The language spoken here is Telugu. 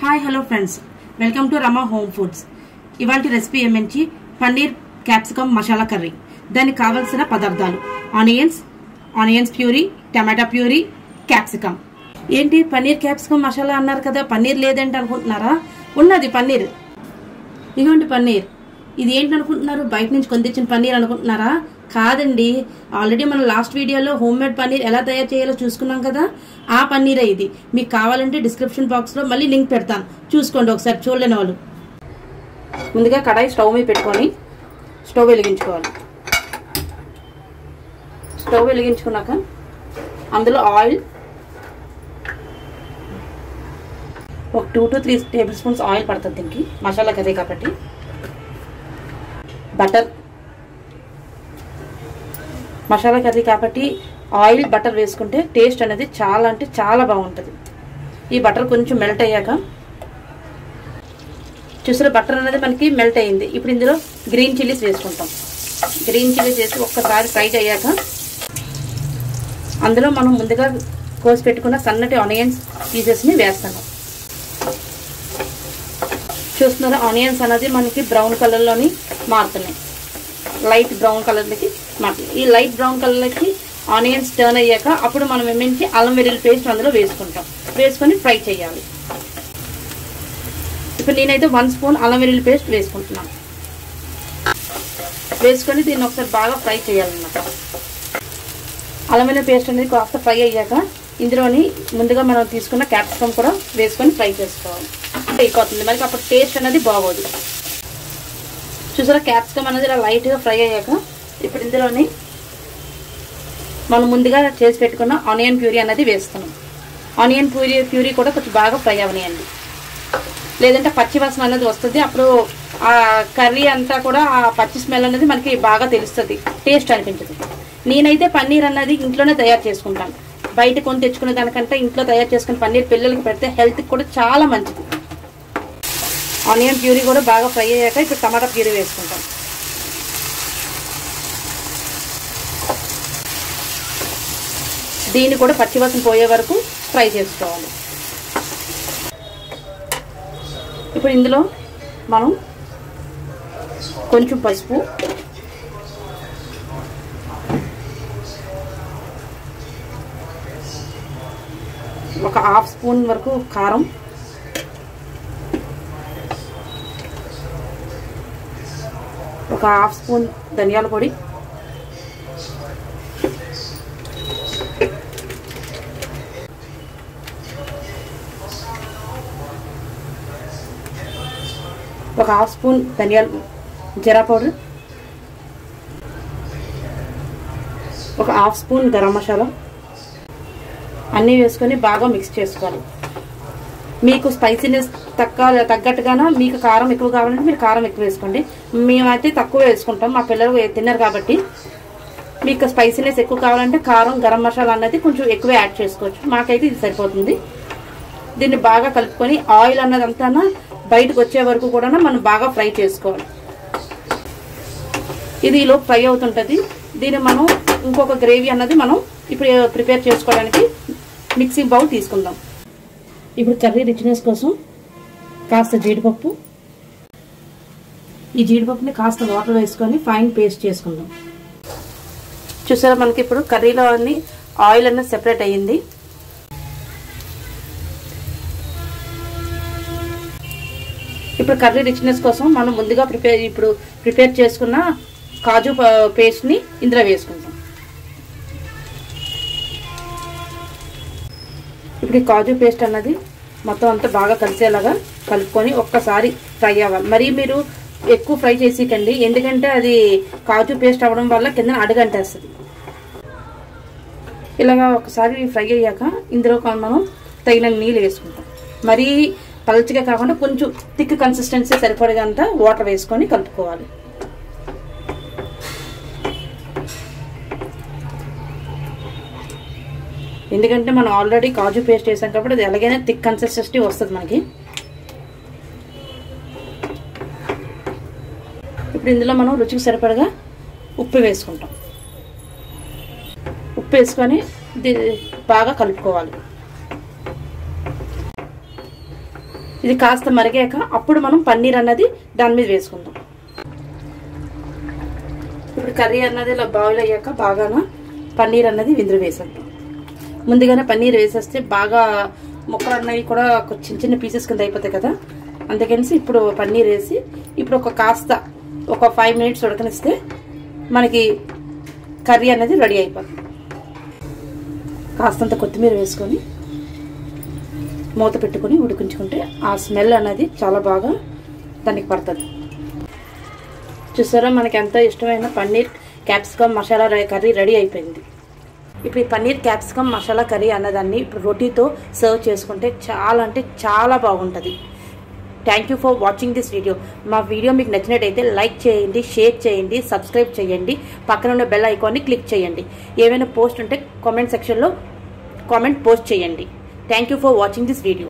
hi hello friends welcome to Rama home foods ఇవాళ రెసిపీ ఏమించి పన్నీర్ క్యాప్సికమ్ మసాలా కర్రీ దానికి కావలసిన పదార్థాలు onions onions puree tomato puree capsicum ఏంటి పన్నీర్ క్యాప్సికమ్ మసాలా అన్నారు కదా పన్నీర్ లేదంటే అనుకుంటున్నారా ఉన్నది పన్నీర్ ఇదిగోండి పన్నీర్ ఇది ఏంటి అనుకుంటున్నారు బయట నుంచి కొని తెచ్చిన పన్నీర్ అనుకుంటున్నారా కాదండి ఆల్రెడీ మనం లాస్ట్ వీడియోలో హోమ్ మేడ్ పన్నీర్ ఎలా తయారు చేయాలో చూసుకున్నాం కదా ఆ పన్నీరే ఇది మీకు కావాలంటే డిస్క్రిప్షన్ బాక్స్ లో మళ్ళీ లింక్ పెడతాను చూసుకోండి ఒకసారి చూడలేని వాళ్ళు ముందుగా కడాయి స్టవ్ మీద పెట్టుకొని స్టవ్ వెలిగించుకోవాలి స్టవ్ వెలిగించుకున్నాక అందులో ఆయిల్ ఒక two to three tablespoons oil పడుతుంది దీనికి మసాలా కర్రీ కాబట్టి బటర్ మసాలా కర్రీ కాబట్టి ఆయిల్ బటర్ వేసుకుంటే టేస్ట్ అనేది చాలా అంటే చాలా బాగుంటుంది ఈ బటర్ కొంచెం మెల్ట్ అయ్యాక చూసారా బటర్ అనేది మనకి మెల్ట్ అయ్యింది ఇప్పుడు ఇందులో గ్రీన్ చిల్లీస్ వేసుకుంటాం గ్రీన్ చిల్లీస్ వేసి ఒక్కసారి ఫ్రై అయ్యాక అందులో మనం ముందుగా కోసి పెట్టుకున్న సన్నటి ఆనియన్స్ పీసెస్ని వేస్తాను చూస్తున్నారా ఆనియన్స్ అనేది మనకి బ్రౌన్ కలర్లోని మారుతున్నాయి లైట్ బ్రౌన్ కలర్లకి మారుతుంది ఈ లైట్ బ్రౌన్ కలర్లకి ఆనియన్స్ టర్న్ అయ్యాక అప్పుడు మనం ఏమించి అల్లం వెల్లుల్లి పేస్ట్ అందులో వేసుకుంటాం వేసుకొని ఫ్రై చేయాలి ఇప్పుడు నేనైతే వన్ స్పూన్ అల్లం వెల్లుల్లి పేస్ట్ వేసుకుంటున్నాను వేసుకొని దీన్ని ఒకసారి బాగా ఫ్రై చేయాలన్నమాట అల్లం వెల్లుల్లి పేస్ట్ అనేది కాస్త ఫ్రై అయ్యాక ఇందులోని ముందుగా మనం తీసుకున్న క్యాప్సికమ్ కూడా వేసుకొని ఫ్రై చేసుకోవాలి అయిపోతుంది మనకి అప్పుడు టేస్ట్ అనేది బాగోదు చూసారా క్యాప్సికమ్ అనేది ఇలా లైట్గా ఫ్రై అయ్యాక ఇప్పుడు ఇందులోని మనం ముందుగా చేసి పెట్టుకున్న ఆనియన్ ప్యూరీ అనేది వేస్తున్నాం ఆనియన్ ప్యూరీ ప్యూరీ కూడా కొంచెం బాగా ఫ్రై అవనియండి లేదంటే పచ్చి వాసన అనేది వస్తుంది అప్పుడు ఆ కర్రీ అంతా కూడా ఆ పచ్చి స్మెల్ అనేది మనకి బాగా తెలుస్తుంది టేస్ట్ అనిపించదు నేనైతే పన్నీర్ అన్నది ఇంట్లోనే తయారు చేసుకుంటాను బయట కొని తెచ్చుకునే దానికంటే ఇంట్లో తయారు చేసుకున్న పన్నీర్ పిల్లలకి పెడితే హెల్త్కి కూడా చాలా మంచిది ఆనియన్ ప్యూరీ కూడా బాగా ఫ్రై అయ్యాక ఇప్పుడు టమాటా ప్యూరీ వేసుకుంటాం దీన్ని కూడా పచ్చివాసన పోయే వరకు ఫ్రై చేసుకోవాలి ఇప్పుడు ఇందులో మనం కొంచెం పసుపు ఒక హాఫ్ స్పూన్ వరకు కారం ఒక హాఫ్ స్పూన్ ధనియాల పొడి ఒక హాఫ్ స్పూన్ ధనియాల జీరా పౌడర్ ఒక హాఫ్ స్పూన్ గరం మసాలా అన్నీ వేసుకొని బాగా మిక్స్ చేసుకోవాలి మీకు స్పైసీనెస్ తక్కువ తగ్గట్టుగానో మీకు కారం ఎక్కువ కావాలంటే మీరు కారం ఎక్కువ వేసుకోండి మేమైతే తక్కువ వేసుకుంటాం మా పిల్లలు తిన్నారు కాబట్టి మీకు స్పైసీనెస్ ఎక్కువ కావాలంటే కారం గరం మసాలా అన్నది కొంచెం ఎక్కువ యాడ్ చేసుకోవచ్చు మాకైతే ఇది సరిపోతుంది దీన్ని బాగా కలుపుకొని ఆయిల్ అన్నదంతా బయటకు వచ్చే వరకు కూడా మనం బాగా ఫ్రై చేసుకోవాలి ఇది ఈలో ఫ్రై అవుతుంటుంది దీన్ని మనం ఇంకొక గ్రేవీ అన్నది మనం ఇప్పుడు ప్రిపేర్ చేసుకోవడానికి మిక్సింగ్ బౌల్ తీసుకుందాం ఇప్పుడు కర్రీ రిచ్నెస్ కోసం కాస్త జీడిపప్పు ఈ జీడిపప్పుని కాస్త వాటర్ వేసుకొని ఫైన్ పేస్ట్ చేసుకుందాం చూసారా మనకి ఇప్పుడు కర్రీలో అన్ని ఆయిల్ అనేది సెపరేట్ అయ్యింది ఇప్పుడు కర్రీ రిచ్నెస్ కోసం మనం ముందుగా ప్రిపేర్ ఇప్పుడు ప్రిపేర్ చేసుకున్న కాజు పేస్ట్ని ఇందులో వేసుకుంటాం ఇప్పుడు ఈ కాజు పేస్ట్ అన్నది మొత్తం అంతా బాగా కలిసేలాగా కలుపుకొని ఒక్కసారి ఫ్రై అవ్వాలి మరి మీరు ఎక్కువ ఫ్రై చేసేకండి ఎందుకంటే అది కాజు పేస్ట్ అవ్వడం వల్ల కింద అడుగంటేస్తుంది ఇలాగా ఒకసారి ఫ్రై అయ్యాక ఇందులో మనం తగిన నీళ్ళు వేసుకుంటాం మరీ పల్చగా కాకుండా కొంచెం థిక్ కన్సిస్టెన్సీ సరిపడేంత వాటర్ వేసుకొని కలుపుకోవాలి ఎందుకంటే మనం ఆల్రెడీ కాజు పేస్ట్ వేసాం కాబట్టి అది ఎలాగైనా థిక్ కన్సిస్టెన్సీ వస్తుంది మనకి ఇప్పుడు ఇందులో మనం రుచికి సరిపడగా ఉప్పు వేసుకుంటాం ఉప్పు వేసుకొని బాగా కలుపుకోవాలి ఇది కాస్త మరిగాక అప్పుడు మనం పన్నీర్ అన్నది దాని మీద వేసుకుందాం ఇప్పుడు కర్రీ అన్నది ఇలా బాయిల్ అయ్యాక బాగాన పన్నీర్ అన్నది విందులు వేసేద్దాం ముందుగానే పన్నీర్ వేసేస్తే బాగా ముక్కలు అన్నవి కూడా ఒక చిన్న చిన్న పీసెస్ కింద అయిపోతాయి కదా అందుకనేసి ఇప్పుడు పన్నీర్ వేసి ఇప్పుడు ఒక కాస్త ఒక ఫైవ్ మినిట్స్ ఉడకనిస్తే మనకి కర్రీ అనేది రెడీ అయిపోతుంది కాస్తంత కొత్తిమీర వేసుకొని మూత పెట్టుకొని ఉడికించుకుంటే ఆ స్మెల్ అనేది చాలా బాగా దానికి పడుతుంది చూసారా మనకి ఎంత ఇష్టమైన paneer capsicum masala curry ready అయిపోయింది ఇప్పుడు ఈ పన్నీర్ క్యాప్సికమ్ మసాలా కర్రీ అన్నదాన్ని ఇప్పుడు రోటీతో సర్వ్ చేసుకుంటే చాలా అంటే చాలా బాగుంటుంది thank you for watching this video మా వీడియో మీకు నచ్చినట్టయితే లైక్ చేయండి షేర్ చేయండి సబ్స్క్రైబ్ చేయండి పక్కన ఉన్న బెల్ ఐకాన్ని క్లిక్ చేయండి ఏమైనా పోస్ట్ ఉంటే కామెంట్ సెక్షన్లో కామెంట్ పోస్ట్ చేయండి thank you for watching this video